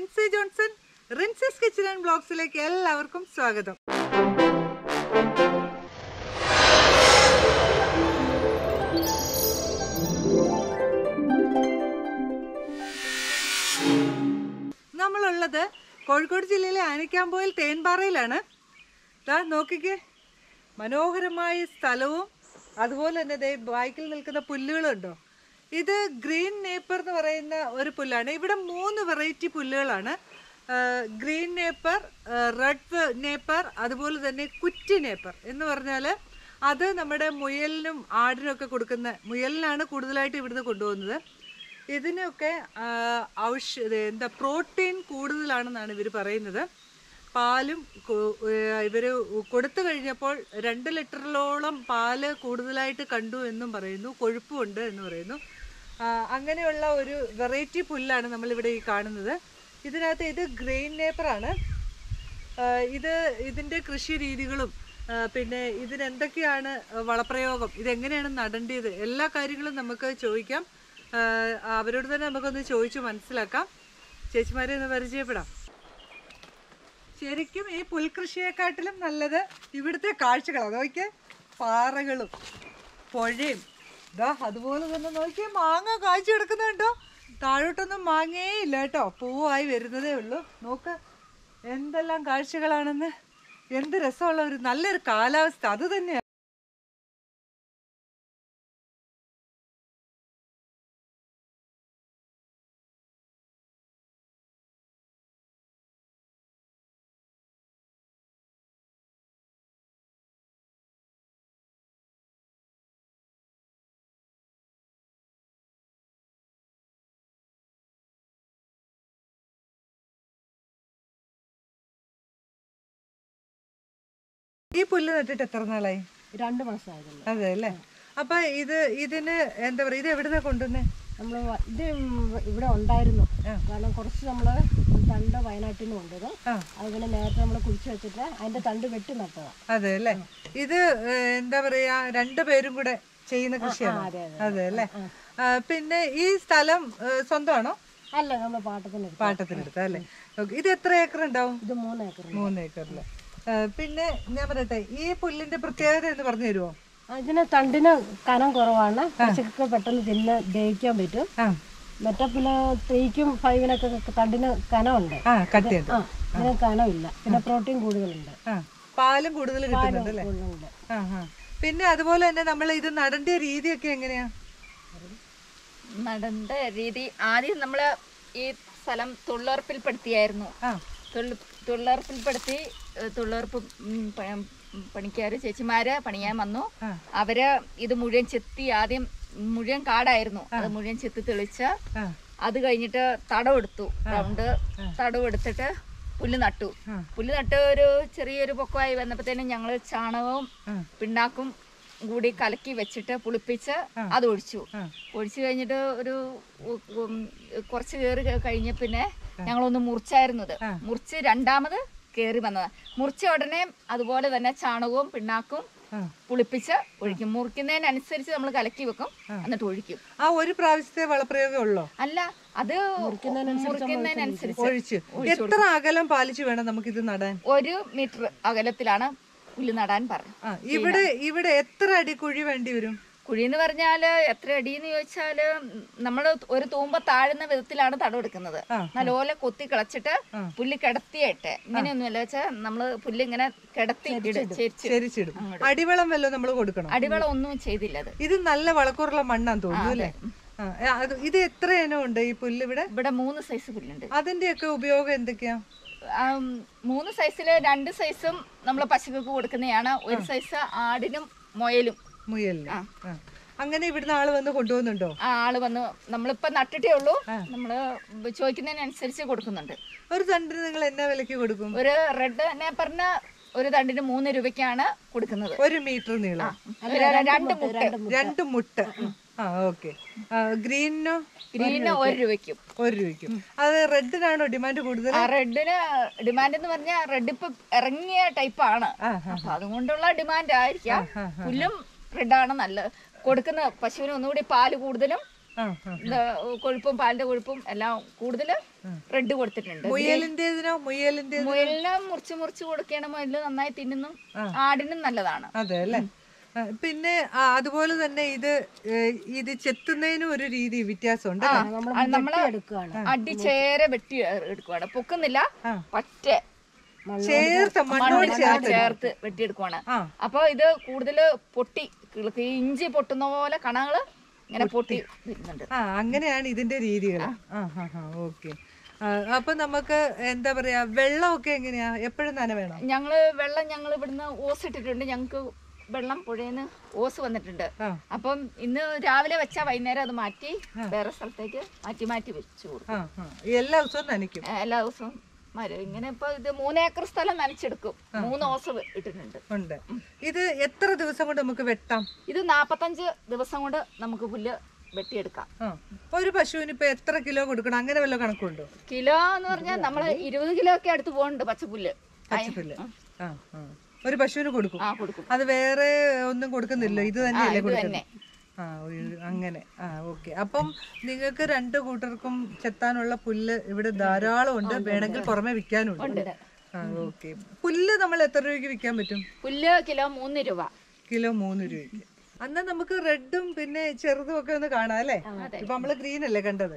Lincy Johnson Rincy's kitchen and ബ്ലോഗ്സിലേക്ക് എല്ലാവർക്കും സ്വാഗതം നമ്മളുള്ളത് കോഴിക്കോട് ജില്ലയിലെ ആനക്കാമ്പോയിൽ തേൻപാറയിലാണ് ദാ നോക്കിക്കേ മനോഹരമായ സ്ഥലവും അതുപോലെ തന്നെ ദേ ബാക്കിൽ നിൽക്കുന്ന പുല്ലുകളും ഉണ്ടോ ഇത് ഗ്രീൻ നേപ്പർ എന്ന് പറയുന്ന ഒരു പുല്ലാണ് ഇവിടെ മൂന്ന് വെറൈറ്റി പുല്ലുകളാണ് ഗ്രീൻ നേപ്പർ റെഡ് നേപ്പർ അതുപോലെ തന്നെ കുറ്റി നേപ്പർ എന്ന് പറഞ്ഞാൽ അത് നമ്മുടെ മുയലിനും ആടിനും ഒക്കെ കൊടുക്കുന്ന മുയലിനാണ് കൂടുതലായിട്ട് ഇവിടുന്ന് കൊണ്ടുപോകുന്നത് ഇതിനൊക്കെ ആ, ഔഷ ഇത് എന്താ പ്രോട്ടീൻ കൂടുതലാണെന്നാണ് ഇവർ പറയുന്നത് പാലും ഇവർ കൊടുത്തു കഴിഞ്ഞപ്പോൾ രണ്ട് ലിറ്ററിലോളം പാല് കൂടുതലായിട്ട് കണ്ടു എന്നും പറയുന്നു കൊഴുപ്പുമുണ്ട് എന്ന് പറയുന്നു ആ, അങ്ങനെയുള്ള ഒരു വെറൈറ്റി പുല്ലാണ് നമ്മളിവിടെ ഈ കാണുന്നത് ഇതിനകത്ത് ഇത് ഗ്രെയിൻ നേപ്പറാണ് ആഹ് ഇത് ഇതിൻ്റെ കൃഷി രീതികളും ആഹ് പിന്നെ ഇതിന് എന്തൊക്കെയാണ് വളപ്രയോഗം ഇതെങ്ങനെയാണ് നടേണ്ടത് എല്ലാ കാര്യങ്ങളും നമുക്ക് ചോദിക്കാം ആഹ് അവരോട് തന്നെ നമുക്കൊന്ന് ചോദിച്ചു മനസ്സിലാക്കാം ചേച്ചിമാരെ ഒന്ന് പരിചയപ്പെടാം ശരിക്കും ഈ പുൽകൃഷിയെക്കാട്ടിലും നല്ലത് ഇവിടുത്തെ കാഴ്ചകളാണ് നോക്കിയേ പാറകളും പുഴയും ഇതാ അതുപോലെ തന്നെ നോക്കിയേ മാങ്ങ കാഴ്ച കിടക്കുന്നുണ്ടോ താഴോട്ടൊന്നും മാങ്ങയേ ഇല്ല കേട്ടോ പൂവായി വരുന്നതേ ഉള്ളൂ നോക്ക് എന്തെല്ലാം കാഴ്ചകളാണെന്ന് എന്ത് രസമുള്ള ഒരു നല്ലൊരു കാലാവസ്ഥ അത് തന്നെയാണ് ഈ പുല്ല് നട്ടിട്ട് എത്ര നാളായി രണ്ട് മാസമായിരുന്നു അതെ അല്ലേ അപ്പൊ ഇത് ഇതിന് എന്താ പറയാ ഇത് എവിടുന്നാ കൊണ്ടുവന്നേ നമ്മൾ ഇത് ഇവിടെ ഉണ്ടായിരുന്നു ആ. കാരണം കുറച്ച് നമ്മൾ തണ്ട് വയനാട്ടിൽ നിന്ന് കൊണ്ടുവരും ആ അതുപോലെ നേരത്തെ നമ്മൾ കുഴിച്ച് വെച്ചിട്ട് അതിന്റെ തണ്ട് വെട്ടി നട്ടതാണ് അതെ അല്ലേ ഇത് ഏഹ്, എന്താ പറയാ രണ്ടുപേരും കൂടെ ചെയ്യുന്ന കൃഷിയാണ് അതെ, അതെ. അതെ അല്ലേ ആ, പിന്നെ ഈ സ്ഥലം ഏഹ്, സ്വന്തമാണോ അല്ല നമ്മൾ പാട്ടത്തിന് എടുത്തു പാട്ടത്തിനെടുത്ത അല്ലേ ഓക്കേ. ഇത് എത്ര ഏക്കർ ഉണ്ടാവും ഇത് മൂന്ന് ഏക്കർ മൂന്ന് ഏക്കറില് ആ, പിന്നെ ഞാൻ പറയട്ടെ ഈ പുല്ലിന്റെ പ്രത്യേകത എന്ന് പറഞ്ഞു തരുമോ ഇതിന് തണ്ടിന് കനം കുറവാണ് പശുക്ക് പെട്ടെന്ന് തിന്ന് ദഹിക്കാൻ പറ്റും ആ മറ്റേ പിന്നെ ത്രീക്കും ഫൈവിനൊക്കെ തണ്ടിന് കനമുണ്ട് ആ കട്ടിയുണ്ട് ആ ഇതിന് കനമില്ല പിന്നെ പ്രോട്ടീൻ കൂടുതലുണ്ട് ആ പാലും കൂടുതൽ കിട്ടുന്നുണ്ട് അല്ലേ കൂടുതലുണ്ട് ആ ആ പിന്നെ അതുപോലെ തന്നെ നമ്മൾ ഇത് നടേണ്ട രീതിയൊക്കെ എങ്ങനെയാ നടണ്ട രീതി ആദ്യം നമ്മൾ ഈ സ്ഥലം തൊഴിലുറപ്പിൽപ്പെടുത്തിയായിരുന്നു ആ തൊഴിൽ തൊഴിലുറപ്പിൽപ്പെടുത്തി ഏഹ് തൊഴിലുറപ്പ് പണിക്കാർ ചേച്ചിമാര് പണിയാൻ വന്നു ആ. അവര് ഇത് മുഴുവൻ ചെത്തി ആദ്യം മുഴുവൻ കാടായിരുന്നു അത് മുഴുവൻ ചെത്തി തെളിച്ച് ആ അത് കഴിഞ്ഞിട്ട് തടവെടുത്തു റൗണ്ട് തടവെടുത്തിട്ട് പുല്ല് നട്ടു ആ. പുല്ല് നട്ട് ഒരു ചെറിയൊരു പൊക്കമായി വന്നപ്പോഴത്തേനും ഞങ്ങൾ ചാണകവും ആ. പിണ്ണാക്കും കൂടി കലക്കി വെച്ചിട്ട് പുളിപ്പിച്ച് അത് ഒഴിച്ചു ആ. ഒഴിച്ചു കഴിഞ്ഞിട്ട് ഒരു ഉ- ഉം കുറച്ച് കയറി കഴിഞ്ഞ പിന്നെ ഞങ്ങളൊന്ന് മുറിച്ചായിരുന്നത് മുറിച്ച് രണ്ടാമത് കയറി വന്നത് മുറിച്ച ഉടനെ അതുപോലെ തന്നെ ചാണകവും പിണ്ണാക്കും ആ. പുളിപ്പിച്ച് ഒഴിക്കും മുറിക്കുന്നതിനനുസരിച്ച് നമ്മൾ കലക്കി വെക്കും എന്നിട്ട് ഒഴിക്കും ആ ഒരു പ്രാവശ്യത്തെ വളപ്രയോഗം ഉള്ളോ അല്ല അത് മുറിക്കുന്നതിനനുസരിച്ച് ഒഴിച്ച് എത്ര അകലം പാലിച്ചു വേണം നമുക്ക് ഇത് നടാൻ ഒരു മീറ്റർ അകലത്തിലാണ് പുല്ല് നടാൻ പറഞ്ഞു ആ ഇവിടെ ഇവിടെ എത്ര അടി കുഴി വേണ്ടി വരും കുഴി എന്ന് പറഞ്ഞാല് എത്ര അടിയെന്ന് ചോദിച്ചാല് നമ്മൾ ഒരു തൂമ്പ താഴുന്ന വിധത്തിലാണ് തടവെടുക്കുന്നത് ആ, നല്ലപോലെ കൊത്തി കിളച്ചിട്ട് പുല്ല് കിടത്തിയിട്ട് ഇങ്ങനെയൊന്നുമല്ല വെച്ചാൽ നമ്മള് പുല്ല് ഇങ്ങനെ കിടത്തി ഇടും, ചെരിച്ച് ചരിച്ചിടും അടിവളം വല്ലതും നമ്മൾ കൊടുക്കണം അടിവളം ഒന്നും ചെയ്തില്ല അത് ഇത് നല്ല വളക്കൂറുള്ള മണ്ണാന്ന് തോന്നുന്നു അല്ലേ ആ, അത് ഇത് എത്ര ഇനം ഉണ്ട് ഈ പുല്ല് ഇവിടെ ഇവിടെ മൂന്ന് സൈസ് പുല്ലുണ്ട് അതിന്റെയൊക്കെ ഉപയോഗം എന്തൊക്കെയാ ആം, മൂന്ന് സൈസില് രണ്ട് സൈസും നമ്മൾ പശുക്കൾക്ക് കൊടുക്കുന്നതാണ് ഒരു സൈസ് ആടിനും മുയലും മുയലിന് ആ. അങ്ങനെ ഇവിടുന്ന് ആള് വന്ന് കൊണ്ടുപോകുന്നുണ്ടോ ആ ആള് വന്ന് നമ്മളിപ്പോ നട്ടിട്ടേ ഉള്ളൂ നമ്മള് ചോദിക്കുന്നതിനനുസരിച്ച് കൊടുക്കുന്നുണ്ട് ഒരു തണ്ടിന് നിങ്ങൾ എന്നാ വിലക്ക് കൊടുക്കും ഒരു റെഡ് നേപ്പറിന് ഒരു തണ്ടിന് മൂന്ന് രൂപയ്ക്കാണ് കൊടുക്കുന്നത് ഒരു മീറ്റർ നീളം ഒരു രണ്ട് മുട്ട രണ്ട് മുട്ട ആ ഓക്കെ ഗ്രീനിനോ ഗ്രീന് ഒരു രൂപയ്ക്കും ഒരു രൂപയ്ക്കും അത് റെഡിനാണോ ഡിമാൻഡ് കൂടുതൽ ആ റെഡിന് ഡിമാൻഡ് എന്ന് പറഞ്ഞാൽ റെഡ് ഇപ്പൊ ഇറങ്ങിയ ടൈപ്പാണ് അപ്പൊ അതുകൊണ്ടുള്ള ഡിമാൻഡ് ആയിരിക്കാം പുല്ലും റെഡാണ് നല്ലത് കൊടുക്കുന്ന പശുവിന് ഒന്നുകൂടി പാല് കൂടുതലും ആ ആ ഇത് കൊഴുപ്പും പാലിന്റെ കൊഴുപ്പും എല്ലാം കൂടുതൽ റെഡ് കൊടുത്തിട്ടുണ്ട് മുയലിന്റേതിനോ മുയലിന്റെ മുയലിന് മുറിച്ച് മുറിച്ച് കൊടുക്കണം മുയലിന് നന്നായി തിന്നുന്നു ആടിനും നല്ലതാണ് അതെ അല്ലേ ആ, പിന്നെ ആ, അതുപോലെ തന്നെ ഇത് ഏ, ഇത് ചെത്തുന്നതിനും ഒരു രീതി വ്യത്യാസമുണ്ട് നമ്മൾ അത് നമ്മള് എടുക്കുകയാണ് അടിച്ചേരെ വെട്ടി എടുക്കുവാണ് പൊക്കുന്നില്ല പറ്റ ചേർത്ത മണ്ണോട് മണ്ണിനോട് ചേർത്ത് ചേർത്ത് വെട്ടിയെടുക്കുവാണ് ആ. അപ്പൊ ഇത് കൂടുതൽ പൊട്ടി കിളുക്ക് ഈ ഇഞ്ചി പൊട്ടുന്ന പോലെ കണകള് ഇങ്ങനെ പൊട്ടി വരുന്നുണ്ട് ആ അങ്ങനെയാണ് ഇതിന്റെ രീതികൾ ആ ഹാ ഹാ ഓക്കെ അപ്പൊ നമുക്ക് എന്താ പറയാ വെള്ളമൊക്കെ എങ്ങനെയാ എപ്പോഴും നന വേണം ഞങ്ങള് വെള്ളം ഞങ്ങൾ ഇവിടുന്ന് ഓസ് ഇട്ടിട്ടുണ്ട് ഞങ്ങൾക്ക് വെള്ളം പുഴയിന്ന് ഓസ് വന്നിട്ടുണ്ട് ആ. അപ്പം ഇന്ന് രാവിലെ വെച്ചാ വൈകുന്നേരം അത് മാറ്റി വേറെ സ്ഥലത്തേക്ക് മാറ്റി മാറ്റി വെച്ചു കൊടുക്കും ആ ആ എല്ലാ ദിവസവും നനയ്ക്കും ഏ, എല്ലാ ദിവസവും മരം ഇങ്ങനെ ഇപ്പൊ ഇത് മൂന്നേക്കർ സ്ഥലം നനച്ചെടുക്കും മൂന്ന് ഓസ് വെ- ഇട്ടിട്ടുണ്ട് ഉണ്ട് ഇത് എത്ര ദിവസം കൊണ്ട് നമുക്ക് വെട്ടാം ഇത് നാപ്പത്തഞ്ച് ദിവസം കൊണ്ട് നമുക്ക് പുല്ല് വെട്ടിയെടുക്കാം ആ ഒരു പശുവിന് ഇപ്പൊ എത്ര കിലോ കൊടുക്കണം അങ്ങനെ വല്ല കണക്കുണ്ടോ കിലോ എന്ന് പറഞ്ഞാൽ നമ്മള് ഇരുപത് കിലോ ഒക്കെ അടുത്ത് പോകുന്നുണ്ട് പച്ചപ്പുല്ല് പച്ചപ്പുല്ല് ആ ആ ഒരു പശുവിന് കൊടുക്കും ആ കൊടുക്കും അത് വേറെ ഒന്നും കൊടുക്കുന്നില്ല ഇത് തന്നെയല്ലേ ഇത് കൊടുക്കുന്നത് തന്നെ ആ ഒരു- അങ്ങനെ ആ ഓക്കെ അപ്പം നിങ്ങൾക്ക് രണ്ട് കൂട്ടർക്കും ചെത്താനുള്ള പുല്ല് ഇവിടെ ധാരാളം ഉണ്ട് വേണമെങ്കിൽ പുറമെ വിൽക്കാനും ഉണ്ട് ആ ഓക്കെ പുല്ല് നമ്മൾ എത്ര രൂപയ്ക്ക് വിൽക്കാൻ പറ്റും പുല്ല് കിലോ മൂന്ന് രൂപ കിലോ മൂന്ന് രൂപയ്ക്ക് അന്ന് നമുക്ക് റെഡും പിന്നെ ചെറുതും ഒക്കെ ഒന്ന് കാണാം അല്ലേ ഇപ്പൊ നമ്മള് ഗ്രീൻ അല്ലേ കണ്ടത്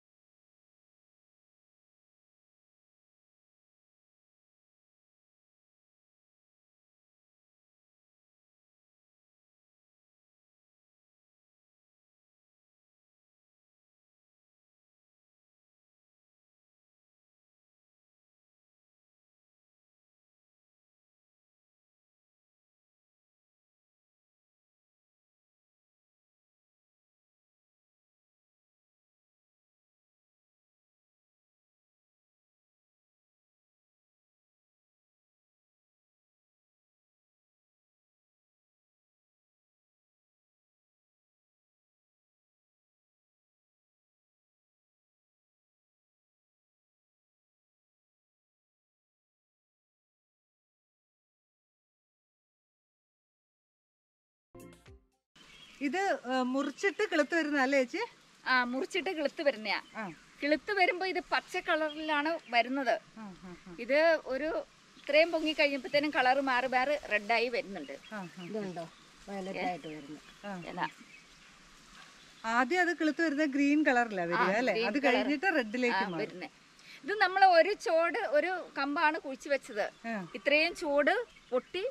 ഇത് ആ, മുറിച്ചിട്ട് കിളുത്ത് വരുന്ന അല്ലേ ചേച്ചി ആ മുറിച്ചിട്ട് കിളുത്ത് വരുന്നയാ ആ കിളുത്ത് വരുമ്പോ ഇത് പച്ച കളറിലാണ് വരുന്നത് ആ, ആ, ഇത് ഒരു ഇത്രയും പൊങ്ങി കഴിഞ്ഞപ്പോഴത്തേനും കളർ മാറി മാറി റെഡായി വരുന്നുണ്ട് ആ, ആ. ഇതുണ്ടോ വയലറ്റ് ആയിട്ട് വരുന്നത് ഇല. ആദ്യം അത് കിളുത്ത് വരുന്ന ഗ്രീൻ കളറിലാ വരിക അല്ലേ green അത് colour. കഴിഞ്ഞിട്ട് റെഡിലേക്ക് മാറും വരുന്നേ ഇത് നമ്മൾ ഒരു ചോട് ഒരു കമ്പാണ് കുഴിച്ചു വെച്ചത് ആ. ഇത്രയും ചൂട് പൊട്ടി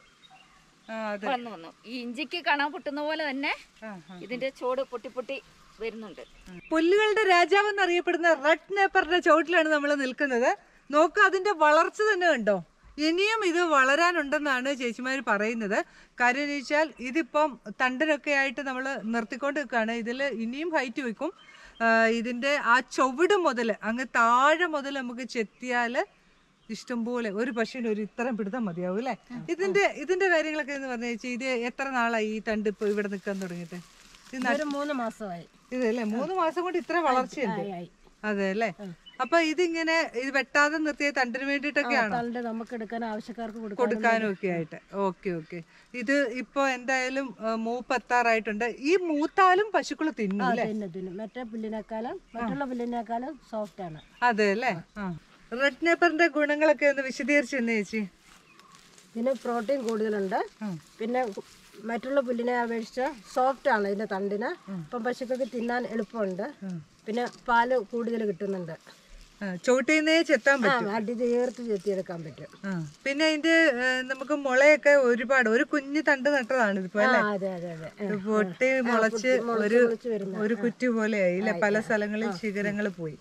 ആ, അതെ വളർന്നു വന്നു ഈ ഇഞ്ചിക്ക് കണ പൊട്ടുന്ന പോലെ തന്നെ ആ, ആ. ഇതിന്റെ ചോട് പൊട്ടി പൊട്ടി വരുന്നുണ്ട് പുല്ലുകളുടെ രാജാവ് എന്നറിയപ്പെടുന്ന റെഡ് നേപ്പറിന്റെ ചോട്ടിലാണ് നമ്മൾ നിൽക്കുന്നത് നോക്ക് അതിന്റെ വളർച്ച തന്നെ കണ്ടോ ഇനിയും ഇത് വളരാനുണ്ടെന്നാണ് ചേച്ചിമാർ പറയുന്നത് കാര്യം എന്ന് വെച്ചാൽ ഇതിപ്പം തണ്ടിനൊക്കെ ആയിട്ട് നമ്മൾ നിർത്തിക്കൊണ്ട് നിൽക്കുകയാണ് ഇതിൽ ഇനിയും ഹൈറ്റ് വെക്കും ആ, ഇതിന്റെ ആ ചുവട് മുതൽ അങ്ങ് താഴെ മുതൽ നമുക്ക് ചെത്തിയാൽ ഇഷ്ടംപോലെ ഒരു പശുവിന് ഒരു ഇത്രയും പിടുത്തം മതിയാവും അല്ലേ ഇതിന്റെ ഇതിന്റെ കാര്യങ്ങളൊക്കെ എന്ന് പറഞ്ഞു വെച്ചാൽ ഇത് എത്ര നാളായി ഈ തണ്ട് ഇപ്പൊ ഇവിടെ നിൽക്കാൻ തുടങ്ങിയിട്ട് ഇത് നട്ട് ഒരു മൂന്ന് മാസമായി ഇതല്ലേ മൂന്ന് മാസം കൊണ്ട് ഇത്ര വളർച്ചയുണ്ട് ആയി, ആയി. അതെ അല്ലേ അപ്പൊ ഇതിങ്ങനെ ഇത് വെട്ടാതെ നിർത്തിയ തണ്ടിന് വേണ്ടിയിട്ടൊക്കെയാണോ തണ്ട് നമുക്ക് എടുക്കാൻ ആവശ്യക്കാർക്ക് കൊടുക്കാൻ കൊടുക്കാനും ഒക്കെ ആയിട്ട് ഓക്കെ ഓക്കെ ഇത് ഇപ്പൊ എന്തായാലും ആ, മൂപ്പ് എത്താറായിട്ടുണ്ട് ഈ മൂത്താലും പശുക്കൾ തിന്നും അല്ലേ തിന്നു തിന്നും മറ്റേ പുല്ലിനേക്കാളും മറ്റുള്ള പുല്ലിനേക്കാളും സോഫ്റ്റ് ആണ് അതെ അല്ലേ റെഡ് നേപ്പറിന്റെ ഗുണങ്ങളൊക്കെ ഒന്ന് വിശദീകരിച്ച് തന്നെ ചേച്ചി ഇതിന് പ്രോട്ടീൻ കൂടുതലുണ്ട് പിന്നെ മറ്റുള്ള പുല്ലിനെ അപേക്ഷിച്ച് സോഫ്റ്റ് ആണ് ഇതിന്റെ തണ്ടിന് ഇപ്പം പശുക്കൾക്ക് തിന്നാൻ എളുപ്പമുണ്ട് പിന്നെ പാല് കൂടുതൽ കിട്ടുന്നുണ്ട് ആ, ചുവട്ടിന്നേ ചെത്താൻ ആ പറ്റും അടി ചേർത്ത് ചെത്തിയെടുക്കാൻ പറ്റും ആ, പിന്നെ അതിന്റെ ആ, നമുക്ക് മുളയൊക്കെ ഒരുപാട് ഒരു കുഞ്ഞു തണ്ട് നട്ടതാണ് ഇതിപ്പോ ആ അല്ലേ അതെ അതെ അതെ ഇത് പൊട്ടി മുളച്ച് ഒരു മുളച്ച് വരുന്ന ഒരു കുറ്റി പോലെയായി അല്ലെ പല സ്ഥലങ്ങളിൽ ശിഖരങ്ങൾ പോയി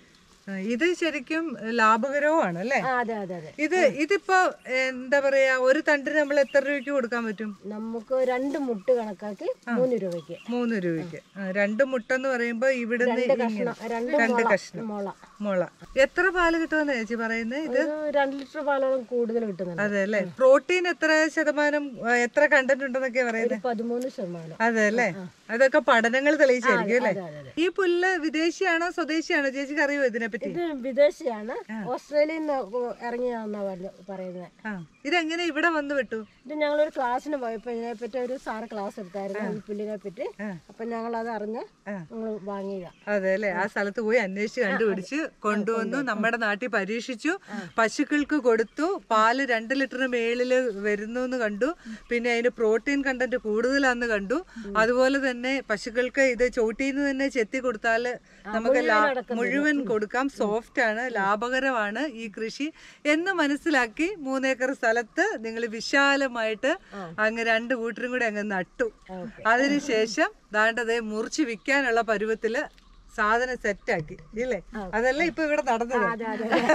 ആ, ഇത് ശരിക്കും ലാഭകരവുമാണ് അല്ലേ ആ അതെ അതെ അതെ ഇത് ഇതിപ്പോ എന്താ പറയാ ഒരു തണ്ടിന് നമ്മൾ എത്ര രൂപയ്ക്ക് കൊടുക്കാൻ പറ്റും നമുക്ക് രണ്ട് മുട്ട് കണക്കാക്കി മൂന്ന് രൂപയ്ക്ക് മൂന്ന് രൂപയ്ക്ക് ആ, രണ്ട് മുട്ടെന്ന് പറയുമ്പോ ഇവിടുന്ന് ഇങ്ങനെ കഷ്ണം രണ്ട് രണ്ട് മുള കഷ്ണം മുള മുള എത്ര പാല് കിട്ടുമെന്ന് ചേച്ചി പറയുന്നത് ഇത് ഒരു രണ്ട് ലിറ്റർ പാലോളം കൂടുതൽ കിട്ടുന്നുണ്ട് അതെ അല്ലേ പ്രോട്ടീൻ എത്ര ശതമാനം ആ, എത്ര കണ്ടന്റ് ഉണ്ടെന്നൊക്കെ പറയുന്നത് ഒരു പതിമൂന്ന് ശതമാനം അതെ അല്ലേ അതൊക്കെ പഠനങ്ങൾ തെളിയിച്ചായിരിക്കും അല്ലേ അതെ അതെ അതെ ഈ പുല്ല് വിദേശിയാണോ സ്വദേശിയാണോ ചേച്ചിക്ക് അറിയോ ഇതിനെ പറ്റി ഇത് വിദേശിയാണ് ഓസ്ട്രേലിയയിൽ നിന്ന് ഇറങ്ങിയാന്നാ പറയുന്നത് ആ ഇതെങ്ങനെ ഇവിടെ വന്ന് വിട്ടു ഇത് ഞങ്ങളൊരു ക്ലാസ്സിന് പോയപ്പോൾ ഇതിനെപ്പറ്റി ഒരു സാറ് ക്ലാസ് എടുത്തായിരുന്നു ഈ പുല്ലിനെ പറ്റി അപ്പം ഞങ്ങൾ അത് അറിഞ്ഞ് ഞങ്ങൾ വാങ്ങിയതാ അതെ അല്ലെ ആ സ്ഥലത്ത് പോയി അന്വേഷിച്ച് കണ്ടുപിടിച്ച് കൊണ്ടുവന്നു നമ്മുടെ നാട്ടിൽ പരീക്ഷിച്ചു പശുക്കൾക്ക് കൊടുത്തു പാല് രണ്ട് ലിറ്ററിന് മേളില് വരുന്നു എന്ന് കണ്ടു പിന്നെ അതിന് പ്രോട്ടീൻ കണ്ടന്റ് കൂടുതലാന്ന് കണ്ടു അതുപോലെ തന്നെ പശുക്കൾക്ക് ഇത് ചോട്ടിന്ന് തന്നെ ചെത്തി കൊടുത്താൽ നമുക്ക് ലാ- മുഴുവൻ കൊടുക്കാം സോഫ്റ്റ് ആണ് ലാഭകരമാണ് ഈ കൃഷി എന്ന് മനസ്സിലാക്കി മൂന്നേക്കർ സ്ഥലത്ത് നിങ്ങൾ വിശാലമായിട്ട് അങ്ങ് രണ്ട് കൂട്ടരും കൂടി അങ്ങ് നട്ടു അതിനുശേഷം ദാണ്ടതേ മുറിച്ച് വിൽക്കാനുള്ള പരുവത്തില് സാധനം സെറ്റാക്കി ഇല്ലേ അതല്ല ഇപ്പൊ ഇവിടെ നടന്നത്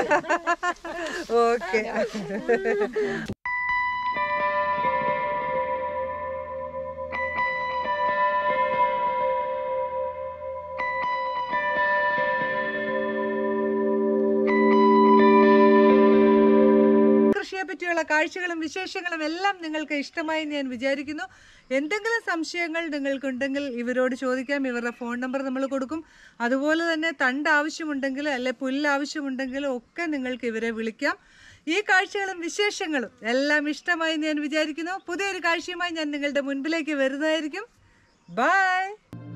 ഓക്കെ കൃഷിയെ പറ്റിയുള്ള കാഴ്ചകളും വിശേഷങ്ങളും എല്ലാം നിങ്ങൾക്ക് ഇഷ്ടമായി ഞാൻ വിചാരിക്കുന്നു എന്തെങ്കിലും സംശയങ്ങൾ നിങ്ങൾക്കുണ്ടെങ്കിൽ ഇവരോട് ചോദിക്കാം ഇവരുടെ ഫോൺ നമ്പർ നമ്മൾ കൊടുക്കും അതുപോലെ തന്നെ തണ്ട് ആവശ്യമുണ്ടെങ്കിൽ അല്ലെ പുല്ല് ആവശ്യമുണ്ടെങ്കിൽ ഒക്കെ നിങ്ങൾക്ക് ഇവരെ വിളിക്കാം ഈ കാഴ്ചകളും വിശേഷങ്ങളും എല്ലാം ഇഷ്ടമായി ഞാൻ വിചാരിക്കുന്നു പുതിയൊരു കാഴ്ചയുമായി ഞാൻ നിങ്ങളുടെ മുൻപിലേക്ക് വരുന്നതായിരിക്കും ബൈ